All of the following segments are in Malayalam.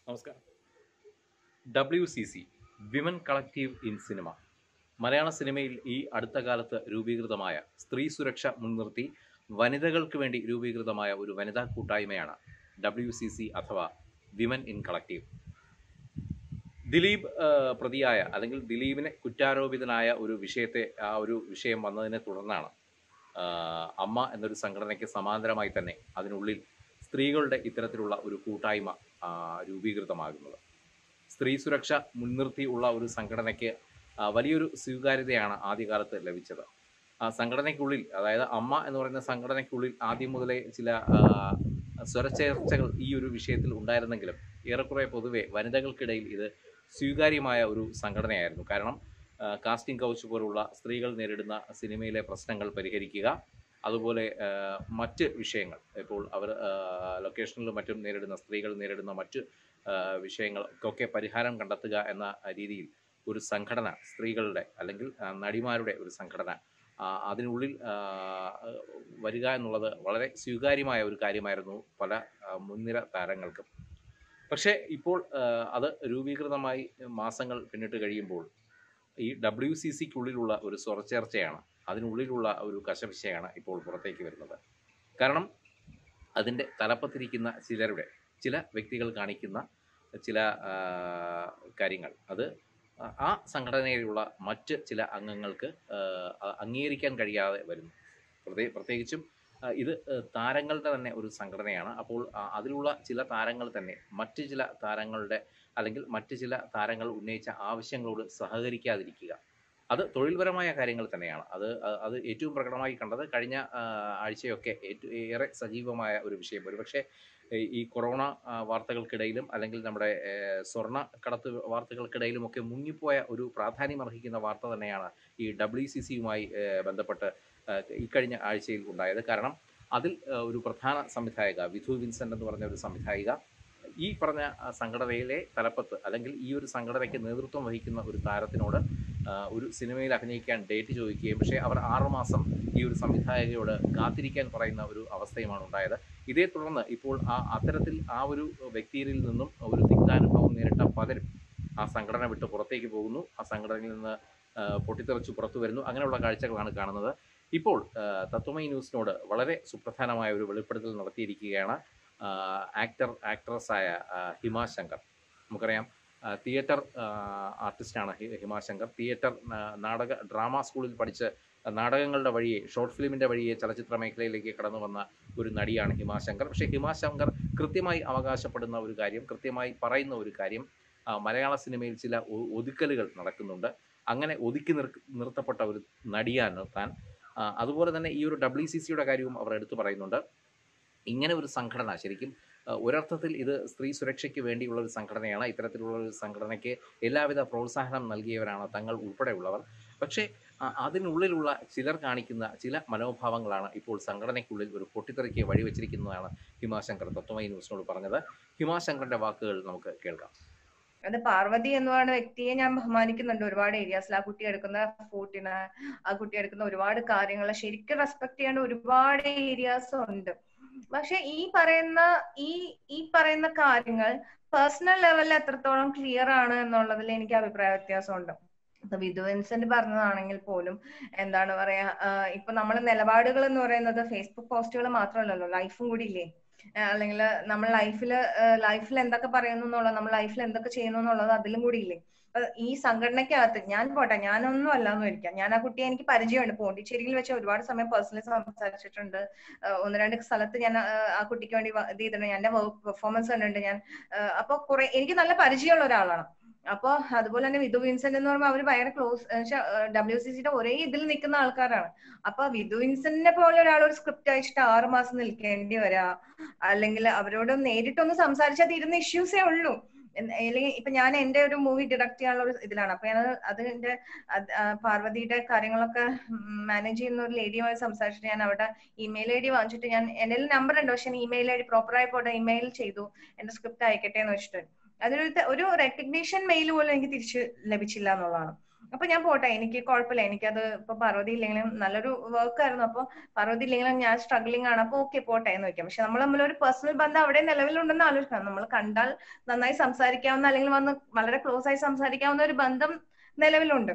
നമസ്കാരം W C C women collective in cinema മലയാള സിനിമയിൽ ഈ അടുത്ത കാലത്ത് രൂപീകൃതമായ സ്ത്രീ സുരക്ഷ മുൻനിർത്തി വനിതകൾക്ക് വേണ്ടി രൂപീകൃതമായ ഒരു വനിതാ കൂട്ടായ്മയാണ് ഡബ്ല്യു സി സി അഥവാ വിമൻ ഇൻ കളക്റ്റീവ് ദിലീപ് ആ, പ്രതിയായ അല്ലെങ്കിൽ ദിലീപിനെ കുറ്റാരോപിതനായ ഒരു വിഷയത്തെ ആ ഒരു വിഷയം വന്നതിനെ തുടർന്നാണ് ആ, അമ്മ എന്നൊരു സംഘടനയ്ക്ക് സമാന്തരമായി തന്നെ അതിനുള്ളിൽ സ്ത്രീകളുടെ ഇത്തരത്തിലുള്ള ഒരു കൂട്ടായ്മ ആ, രൂപീകൃതമാകുന്നത് സ്ത്രീ സുരക്ഷ മുൻനിർത്തി ഉള്ള ഒരു സംഘടനയ്ക്ക് ആ, വലിയൊരു സ്വീകാര്യതയാണ് ആദ്യകാലത്ത് ലഭിച്ചത് ആ സംഘടനയ്ക്കുള്ളിൽ അതായത് അമ്മ എന്ന് പറയുന്ന സംഘടനയ്ക്കുള്ളിൽ ആദ്യം മുതലേ ചില ആ, സ്വരച്ചേർച്ചകൾ ഈ ഒരു വിഷയത്തിൽ ഉണ്ടായിരുന്നെങ്കിലും ഏറെക്കുറെ പൊതുവെ വനിതകൾക്കിടയിൽ ഇത് സ്വീകാര്യമായ ഒരു സംഘടനയായിരുന്നു കാരണം ആ, കാസ്റ്റിംഗ് കൗച്ച് പോലുള്ള സ്ത്രീകൾ നേരിടുന്ന സിനിമയിലെ പ്രശ്നങ്ങൾ പരിഹരിക്കുക അതുപോലെ ആ, മറ്റ് വിഷയങ്ങൾ ഇപ്പോൾ അവർ ആ, ലൊക്കേഷനിലും മറ്റും നേരിടുന്ന സ്ത്രീകൾ നേരിടുന്ന മറ്റ് ആ, വിഷയങ്ങൾക്കൊക്കെ പരിഹാരം കണ്ടെത്തുക എന്ന രീതിയിൽ ഒരു സംഘടന സ്ത്രീകളുടെ അല്ലെങ്കിൽ ആ, നടിമാരുടെ ഒരു സംഘടന ആ, അതിനുള്ളിൽ ആ, വരിക എന്നുള്ളത് വളരെ സ്വീകാര്യമായ ഒരു കാര്യമായിരുന്നു പല ആ, മുൻനിര താരങ്ങൾക്കും പക്ഷേ ഇപ്പോൾ ആ, അത് രൂപീകൃതമായി മാസങ്ങൾ പിന്നിട്ട് കഴിയുമ്പോൾ ഈ ഡബ്ല്യു സി സിക്കുള്ളിലുള്ള ഒരു സ്വരച്ചേർച്ചയാണ് അതിനുള്ളിലുള്ള ഒരു കശപിശയാണ് ഇപ്പോൾ പുറത്തേക്ക് വരുന്നത് കാരണം അതിൻ്റെ തലപ്പത്തിരിക്കുന്ന ചിലരുടെ ചില വ്യക്തികൾ കാണിക്കുന്ന ചില ആ, കാര്യങ്ങൾ അത് ആ- ആ സംഘടനയിലുള്ള മറ്റ് ചില അംഗങ്ങൾക്ക് ആ, അ- അംഗീകരിക്കാൻ കഴിയാതെ വരുന്നു പ്രത്യേ പ്രത്യേകിച്ചും ആ, ഇത് ആ, താരങ്ങളുടെ തന്നെ ഒരു സംഘടനയാണ് അപ്പോൾ ആ, അതിലുള്ള ചില താരങ്ങൾ തന്നെ മറ്റ് ചില താരങ്ങളുടെ അല്ലെങ്കിൽ മറ്റ് ചില താരങ്ങൾ ഉന്നയിച്ച ആവശ്യങ്ങളോട് സഹകരിക്കാതിരിക്കുക അത് തൊഴിൽപരമായ കാര്യങ്ങൾ തന്നെയാണ് അത് അ- അത് ഏറ്റവും പ്രകടമായി കണ്ടത് കഴിഞ്ഞ ആ, ആഴ്ചയൊക്കെ ഏറ്റവും ഏറെ സജീവമായ ഒരു വിഷയം ഒരുപക്ഷെ ഈ- ഈ കൊറോണ ആ, വാർത്തകൾക്കിടയിലും അല്ലെങ്കിൽ നമ്മുടെ ഏ, സ്വർണ്ണ കടത്ത് വാർത്തകൾക്കിടയിലും ഒക്കെ മുങ്ങിപ്പോയ ഒരു പ്രാധാന്യം അർഹിക്കുന്ന വാർത്ത തന്നെയാണ് ഈ ഡബ്ല്യു സി സിയുമായി ബന്ധപ്പെട്ട് ആ, ഇക്കഴിഞ്ഞ ആഴ്ചയിൽ ഉണ്ടായത് കാരണം അതിൽ ആ, ഒരു പ്രധാന സംവിധായിക വിധു വിൻസെന്റ് എന്ന് പറഞ്ഞ ഒരു സംവിധായിക ഈ പറഞ്ഞ ആ, സംഘടനയിലെ തലപ്പത്ത് അല്ലെങ്കിൽ ഈ ഒരു സംഘടനയ്ക്ക് നേതൃത്വം വഹിക്കുന്ന ഒരു താരത്തിനോട് ആ, ഒരു സിനിമയിൽ അഭിനയിക്കാൻ ഡേറ്റ് ചോദിക്കുകയും പക്ഷേ അവർ ആറുമാസം ഈ ഒരു സംവിധായകയോട് കാത്തിരിക്കാൻ പറയുന്ന ഒരു അവസ്ഥയുമാണ് ഉണ്ടായത് ഇതേ തുടർന്ന് ഇപ്പോൾ ആ അത്തരത്തിൽ ആ ഒരു വ്യക്തിയിൽ നിന്നും ഒരു തിക്താനുഭവം നേരിട്ട പലരും ആ സംഘടന വിട്ട് പുറത്തേക്ക് പോകുന്നു ആ സംഘടനയിൽ നിന്ന് ആ, പൊട്ടിത്തെറിച്ച് പുറത്തു വരുന്നു അങ്ങനെയുള്ള കാഴ്ചകളാണ് കാണുന്നത് ഇപ്പോൾ ആ, തത്വമൈ ന്യൂസിനോട് വളരെ സുപ്രധാനമായ ഒരു വെളിപ്പെടുത്തൽ നടത്തിയിരിക്കുകയാണ് ആ, ആക്ടർ ആക്ട്രസ്സായ ആ, ഹിമ ശങ്കർ നമുക്കറിയാം ആ, തിയേറ്റർ ആ, ആർട്ടിസ്റ്റാണ് ഹി- ഹിമ ശങ്കർ തിയേറ്റർ ആ, നാടക ഡ്രാമ സ്കൂളിൽ പഠിച്ച് നാടകങ്ങളുടെ വഴിയെ ഷോർട്ട് ഫിലിമിൻ്റെ വഴിയെ ചലച്ചിത്ര മേഖലയിലേക്ക് കടന്നു വന്ന ഒരു നടിയാണ് ഹിമ ശങ്കർ പക്ഷേ ഹിമ ശങ്കർ കൃത്യമായി അവകാശപ്പെടുന്ന ഒരു കാര്യം കൃത്യമായി പറയുന്ന ഒരു കാര്യം ആ, മലയാള സിനിമയിൽ ചില ഒ- ഒതുക്കലുകൾ നടക്കുന്നുണ്ട് അങ്ങനെ ഒതുക്കി നിർ നിർത്തപ്പെട്ട ഒരു നടിയാണ് താൻ ആ, അതുപോലെ തന്നെ ഈ ഒരു ഡബ്ല്യു സി സിയുടെ കാര്യവും അവർ എടുത്തു പറയുന്നുണ്ട് ഇങ്ങനെ ഒരു സംഘടന ശരിക്കും ആ, ഒരർത്ഥത്തിൽ ഇത് സ്ത്രീ സുരക്ഷയ്ക്ക് വേണ്ടിയുള്ള ഒരു സംഘടനയാണ് ഇത്തരത്തിലുള്ള ഒരു സംഘടനയ്ക്ക് എല്ലാവിധ പ്രോത്സാഹനം നൽകിയവരാണ് തങ്ങൾ ഉൾപ്പെടെയുള്ളവർ പക്ഷേ ആ, അതിനുള്ളിലുള്ള ചിലർ കാണിക്കുന്ന ചില മനോഭാവങ്ങളാണ് ഇപ്പോൾ സംഘടനയ്ക്കുള്ളിൽ ഒരു പൊട്ടിത്തെറിക്ക് വഴിവെച്ചിരിക്കുന്നതാണ് ഹിമാശങ്കർ തത്വമൈ ന്യൂസിനോട് പറഞ്ഞത് ഹിമാശങ്കറിന്റെ വാക്കുകൾ നമുക്ക് കേൾക്കാം അത് പാർവതി എന്ന് പറയുന്ന വ്യക്തിയെ ഞാൻ ബഹുമാനിക്കുന്നുണ്ട് ഒരുപാട് ഏരിയാസിൽ ആ കുട്ടി എടുക്കുന്ന ഫൂട്ടിന് ആ കുട്ടി എടുക്കുന്ന ഒരുപാട് കാര്യങ്ങൾ ശരിക്കും റെസ്പെക്ട് ചെയ്യേണ്ട ഒരുപാട് ഏരിയാസ് ഉണ്ട് പക്ഷെ ഈ പറയുന്ന ഈ ഈ പറയുന്ന കാര്യങ്ങൾ പേഴ്സണൽ ലെവലിൽ എത്രത്തോളം ക്ലിയർ ആണ് എന്നുള്ളതിൽ എനിക്ക് അഭിപ്രായ വ്യത്യാസമുണ്ട് ഇപ്പൊ വിധു വിൻസെന്റ് പറഞ്ഞതാണെങ്കിൽ പോലും എന്താണ് പറയാ ആഹ് ഇപ്പൊ നമ്മളെ നിലപാടുകൾ എന്ന് പറയുന്നത് ഫേസ്ബുക്ക് പോസ്റ്റുകൾ മാത്രമല്ലല്ലോ ലൈഫും കൂടി ഇല്ലേ ആഹ് അല്ലെങ്കിൽ നമ്മൾ ലൈഫിൽ ലൈഫിൽ എന്തൊക്കെ പറയുന്നു എന്നുള്ളത് നമ്മൾ ലൈഫിൽ എന്തൊക്കെ ചെയ്യുന്നു എന്നുള്ളത് അതിലും കൂടി ഇല്ലേ അപ്പൊ ഈ സംഘടനയ്ക്കകത്ത് ഞാൻ പോട്ടെ ഞാനൊന്നും അല്ലാന്ന് വരിക്കാം ഞാൻ ആ കുട്ടിയെ എനിക്ക് പരിചയമുണ്ട് പോണ്ടിച്ചേരിയിൽ വെച്ച് ഒരുപാട് സമയം പേഴ്സണലി സംസാരിച്ചിട്ടുണ്ട് ആഹ് ഒന്ന് രണ്ട് സ്ഥലത്ത് ഞാൻ ആഹ് ആ കുട്ടിക്ക് വേണ്ടി വ- ഇത് ചെയ്തിട്ടുണ്ട് എന്റെ വർക്ക് പെർഫോമൻസ് കണ്ടിട്ടുണ്ട് ഞാൻ ആഹ് അപ്പൊ കുറെ എനിക്ക് നല്ല പരിചയമുള്ള ഒരാളാണ് അപ്പൊ അതുപോലെ തന്നെ വിധു വിൻസെന്റ് എന്ന് പറയുമ്പോൾ അവര് ഭയങ്കര ക്ലോസ് ഡബ്ല്യു സി സിയുടെ ഒരേ ഇതിൽ നിൽക്കുന്ന ആൾക്കാരാണ് അപ്പൊ വിധു വിൻസെന്റിനെ പോലെ ഒരാൾ ഒരു സ്ക്രിപ്റ്റ് അയച്ചിട്ട് ആറ് മാസം നിൽക്കേണ്ടി വരാ അല്ലെങ്കിൽ അവരോട് നേരിട്ടൊന്ന് സംസാരിച്ചാൽ തീരുന്ന ഇഷ്യൂസേ ഉള്ളൂ എന്ന് അല്ലെങ്കിൽ ഇപ്പൊ ഞാൻ എന്റെ ഒരു മൂവി ഡിറക്ട് ചെയ്യാനുള്ള ഒരു ഇതിലാണ് അപ്പൊ ഞാൻ അതിന്റെ അത് ആ പാർവതിയുടെ കാര്യങ്ങളൊക്കെ മാനേജ് ചെയ്യുന്ന ഒരു ലേഡിയുമായി സംസാരിച്ചിട്ട് ഞാൻ അവിടെ ഇമെയിൽ ഐ ഡി വാങ്ങിച്ചിട്ട് ഞാൻ എന്റെ നമ്പർ ഉണ്ട് പക്ഷെ ഇമെയിൽ ഐ ഡി പ്രോപ്പറായി പോട്ടെ ഇമെയിൽ ചെയ്തു എന്റെ സ്ക്രിപ്റ്റ് അയക്കട്ടെ എന്ന് വെച്ചിട്ട് അതിനൊരു ത- ഒരു റെക്കഗ്നീഷൻ മെയിൽ പോലും എനിക്ക് തിരിച്ച് ലഭിച്ചില്ല എന്നുള്ളതാണ് അപ്പൊ ഞാൻ പോട്ടെ എനിക്ക് കുഴപ്പമില്ല എനിക്കത് ഇപ്പൊ പാർവതി ഇല്ലെങ്കിലും നല്ലൊരു വർക്ക് ആയിരുന്നു അപ്പൊ പാർവതി ഇല്ലെങ്കിലും ഞാൻ സ്ട്രഗ്ലിംഗ് ആണ് അപ്പൊ ഓക്കെ പോട്ടെ എന്ന് വെക്കാം പക്ഷെ നമ്മൾ തമ്മിൽ ഒരു പേഴ്സണൽ ബന്ധം അവിടെ നിലവിലുണ്ടെന്ന് ആലോചിക്കണം നമ്മൾ കണ്ടാൽ നന്നായി സംസാരിക്കാവുന്ന അല്ലെങ്കിൽ വന്ന് വളരെ ക്ലോസ് ആയി സംസാരിക്കാവുന്ന ഒരു ബന്ധം നിലവിലുണ്ട്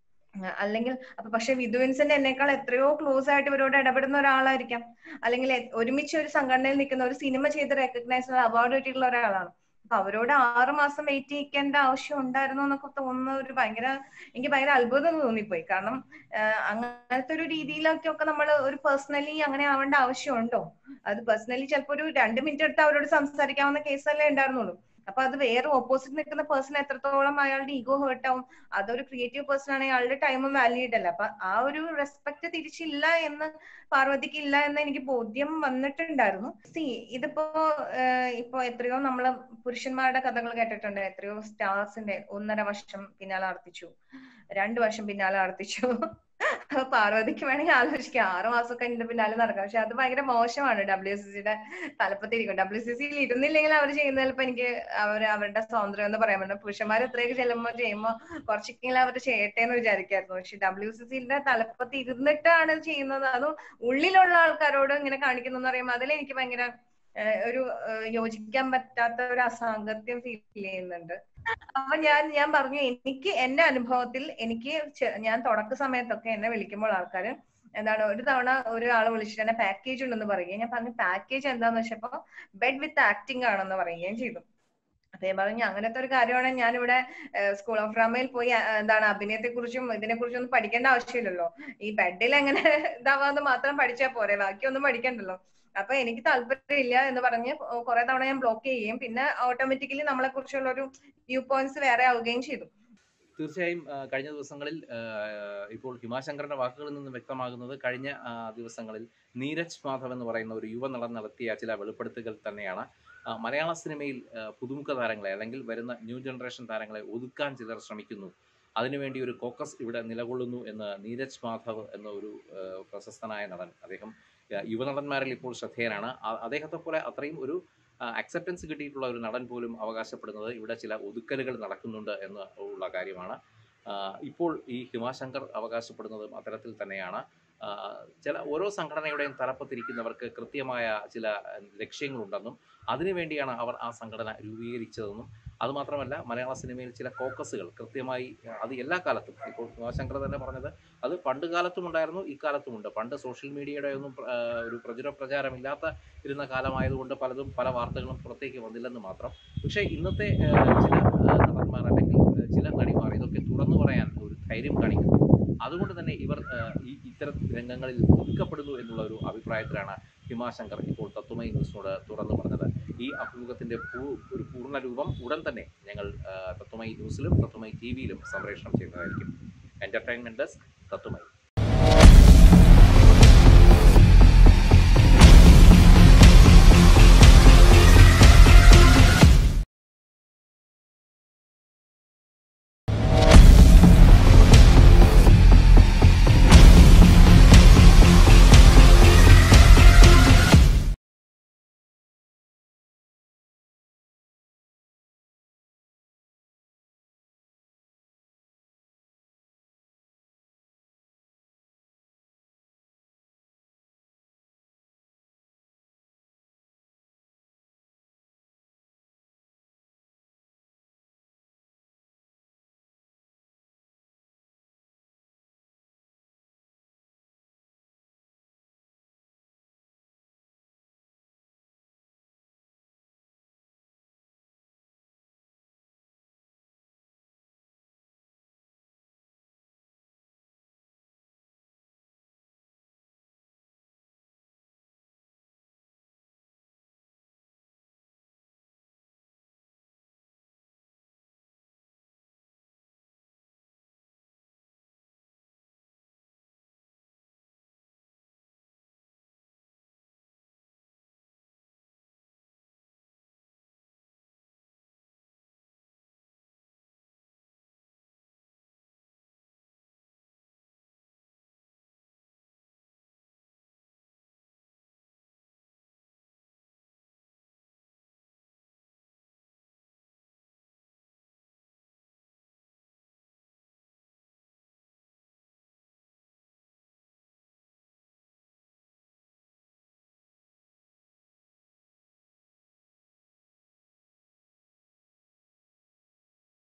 ആ, അല്ലെങ്കിൽ അപ്പൊ പക്ഷെ വിധുവിൻസെന്റ് എന്നേക്കാൾ എത്രയോ ക്ലോസ് ആയിട്ട് ഇവരോട് ഇടപെടുന്ന ഒരാളായിരിക്കാം അല്ലെങ്കിൽ എ- ഒരുമിച്ച് ഒരു സംഘടനയിൽ നിൽക്കുന്ന ഒരു സിനിമ ചെയ്ത് റെക്കഗ്നൈസ് അവാർഡ് കിട്ടിയിട്ടുള്ള ഒരാളാണ് അപ്പൊ അവരോട് ആറ് മാസം വെയിറ്റ് ചെയ്യിക്കേണ്ട ആവശ്യം ഉണ്ടായിരുന്നു എന്നൊക്കെ തോന്നുന്ന ഒരു ഭയങ്കര എനിക്ക് ഭയങ്കര അത്ഭുതം തോന്നിപ്പോയി കാരണം ആഹ് അങ്ങനത്തെ ഒരു രീതിയിലൊക്കെ ഒക്കെ നമ്മൾ ഒരു പേഴ്സണലി അങ്ങനെ ആവേണ്ട ആവശ്യമുണ്ടോ അത് പേഴ്സണലി ചിലപ്പോ ഒരു രണ്ട് മിനിറ്റ് എടുത്ത് അവരോട് സംസാരിക്കാവുന്ന കേസല്ലേ ഉണ്ടായിരുന്നുള്ളൂ അപ്പൊ അത് വേറെ ഓപ്പോസിറ്റ് നിൽക്കുന്ന പേഴ്സൺ എത്രത്തോളം അയാളുടെ ഈഗോ ഹേർട്ട് ആവും അതൊരു ക്രിയേറ്റീവ് പേഴ്സൺ ആണെങ്കിൽ അയാളുടെ ടൈമും വാല്യൂഡ് അല്ല അപ്പൊ ആ ഒരു റെസ്പെക്ട് തിരിച്ചില്ല എന്ന് പാർവതിക്ക് ഇല്ല എന്ന് എനിക്ക് ബോധ്യം വന്നിട്ടുണ്ടായിരുന്നു സി ഇതിപ്പോ ആഹ് ഇപ്പൊ എത്രയോ നമ്മള് പുരുഷന്മാരുടെ കഥകൾ കേട്ടിട്ടുണ്ട് എത്രയോ സ്റ്റാർസിന്റെ ഒന്നര വർഷം പിന്നാലെ ആർത്തിച്ചു രണ്ടു വർഷം പിന്നാലെ ആർത്തിച്ചു അപ്പൊ പാർവതിക്ക് വേണമെങ്കിൽ ആലോചിക്കാം ആറു മാസമൊക്കെ എന്റെ പിന്നാലെ നടക്കാം പക്ഷെ അത് ഭയങ്കര മോശമാണ് ഡബ്ല്യു സി സിയുടെ തലപ്പത്തിരിക്കും ഡബ്ല്യു സി സിയിൽ ഇരുന്നില്ലെങ്കിൽ അവർ ചെയ്യുന്ന ചിലപ്പോ എനിക്ക് അവർ അവരുടെ സ്വാതന്ത്ര്യം എന്ന് പറയാൻ പറ്റില്ല പുരുഷന്മാർ എത്രയൊക്കെ ചെല്ലുമ്പോൾ ചെയ്യുമ്പോൾ കുറച്ചെങ്കിലും അവർ ചെയ്യട്ടെ എന്ന് വിചാരിക്കായിരുന്നു പക്ഷെ ഡബ്ല്യു സി സിന്റെ തലപ്പത്ത് ഇരുന്നിട്ടാണ് ഇത് ചെയ്യുന്നത് അതും ഉള്ളിലുള്ള ആൾക്കാരോട് ഇങ്ങനെ കാണിക്കുന്നു എന്ന് പറയുമ്പോൾ അതിൽ എനിക്ക് ഭയങ്കര ഏഹ്, ഒരു ഏഹ്, യോജിക്കാൻ പറ്റാത്ത ഒരു അസാംഗത്യം ഫീൽ ചെയ്യുന്നുണ്ട് അപ്പൊ ഞാൻ ഞാൻ പറഞ്ഞു എനിക്ക് എന്റെ അനുഭവത്തിൽ എനിക്ക് ചെ- ഞാൻ തുടക്ക സമയത്തൊക്കെ എന്നെ വിളിക്കുമ്പോൾ ആൾക്കാര് എന്താണ് ഒരു തവണ ഒരാൾ വിളിച്ചിട്ട് എന്നെ പാക്കേജ് ഉണ്ടെന്ന് പറയുകയും ഞാൻ പറഞ്ഞു പാക്കേജ് എന്താന്ന് വെച്ചപ്പോ ബെഡ് വിത്ത് ആക്ടിംഗ് ആണെന്ന് പറയുകയും ചെയ്തു അപ്പൊ ഞാൻ പറഞ്ഞു അങ്ങനത്തെ ഒരു കാര്യമാണ് ഞാനിവിടെ സ്കൂൾ ഓഫ് ഡ്രാമയിൽ പോയി ആ, എന്താണ് അഭിനയത്തെ കുറിച്ചും ഇതിനെ കുറിച്ചും ഒന്നും പഠിക്കേണ്ട ആവശ്യമില്ലല്ലോ ഈ ബെഡിൽ എങ്ങനെ ഇതാവാന്ന് മാത്രം പഠിച്ചാൽ പോരെ ബാക്കിയൊന്നും പഠിക്കണ്ടല്ലോ അപ്പൊ എനിക്ക് താല്പര്യമില്ല എന്ന് പറഞ്ഞ് കുറെ തവണ ഞാൻ ബ്ലോക്ക് ചെയ്യുകയും പിന്നെ ഓട്ടോമാറ്റിക്കലി നമ്മളെ കുറിച്ചുള്ള ഒരു വ്യൂ പോയിന്റ്സ് വേറെ ആവുകയും ചെയ്തു തീർച്ചയായും ആ, കഴിഞ്ഞ ദിവസങ്ങളിൽ ആ, ഇപ്പോൾ ഹിമാശങ്കറിന്റെ വാക്കുകളിൽ നിന്ന് വ്യക്തമാകുന്നത് കഴിഞ്ഞ ആ, ദിവസങ്ങളിൽ നീരജ് മാധവ് എന്ന് പറയുന്ന ഒരു യുവ നടൻ നടത്തിയ ചില വെളിപ്പെടുത്തുകൾ തന്നെയാണ് ആ, മലയാള സിനിമയിൽ ആ, പുതുമുഖ താരങ്ങളെ അല്ലെങ്കിൽ വരുന്ന ന്യൂ ജനറേഷൻ താരങ്ങളെ ഒതുക്കാൻ ചിലർ ശ്രമിക്കുന്നു അതിനുവേണ്ടി ഒരു കോക്കസ് ഇവിടെ നിലകൊള്ളുന്നു എന്ന് നീരജ് മാധവ് എന്ന ഒരു ആ, പ്രശസ്തനായ നടൻ അദ്ദേഹം ആ, യുവനടന്മാരിൽ ഇപ്പോൾ ശ്രദ്ധേയനാണ് ആ- അദ്ദേഹത്തെ പോലെ അത്രയും ഒരു അക്സെപ്റ്റൻസ് കിട്ടിയിട്ടുള്ള ഒരു നടൻ പോലും അവകാശപ്പെടുന്നത് ഇവിടെ ചില ഒതുക്കലുകൾ നടക്കുന്നുണ്ട് എന്ന് ഉള്ള കാര്യമാണ് ആ, ഇപ്പോൾ ഈ ഹിമാശങ്കർ അവകാശപ്പെടുന്നതും അത്തരത്തിൽ തന്നെയാണ് ആ, ചില ഓരോ സംഘടനയുടെയും തലപ്പത്തിരിക്കുന്നവർക്ക് കൃത്യമായ ചില ലക്ഷ്യങ്ങളുണ്ടെന്നും അതിനുവേണ്ടിയാണ് അവർ ആ സംഘടന രൂപീകരിച്ചതെന്നും അതുമാത്രമല്ല മലയാള സിനിമയിൽ ചില കോക്കസുകൾ കൃത്യമായി ആ, അത് എല്ലാ കാലത്തും ഇപ്പോൾ ഹിമാശങ്കർ തന്നെ പറഞ്ഞത് അത് പണ്ട് കാലത്തും ഉണ്ടായിരുന്നു ഇക്കാലത്തുമുണ്ട് പണ്ട് സോഷ്യൽ മീഡിയയുടെ ഒന്നും പ്ര- ആ, ഒരു പ്രചുര പ്രചാരമില്ലാത്ത ഇരുന്ന കാലമായതുകൊണ്ട് പലതും പല വാർത്തകളും പുറത്തേക്ക് വന്നില്ലെന്ന് മാത്രം പക്ഷേ ഇന്നത്തെ ആ, ചില ആ, നടന്മാർ അല്ലെങ്കിൽ ആ, ചില നടിമാർ ഇതൊക്കെ തുറന്നു പറയാൻ ഒരു ധൈര്യം കാണിക്കുന്നു അതുകൊണ്ട് തന്നെ ഇവർ ആ, ഈ ഇത്തരം രംഗങ്ങളിൽ ഒതുക്കപ്പെടുന്നു എന്നുള്ള ഒരു അഭിപ്രായത്തിലാണ് ഹിമാശങ്കർ ഇപ്പോൾ തത്വമയി ന്യൂസിനോട് തുറന്നു പറഞ്ഞത് ഈ അഭിമുഖത്തിന്റെ പൂ- ഒരു പൂർണ്ണ രൂപം ഉടൻ തന്നെ ഞങ്ങൾ ആ, തത്വമയി ന്യൂസിലും തത്വമയി ടി വിയിലും സംപ്രേഷണം ചെയ്യുന്നതായിരിക്കും എന്റർടൈൻമെന്റ് ഡെസ്ക് തത്വമയി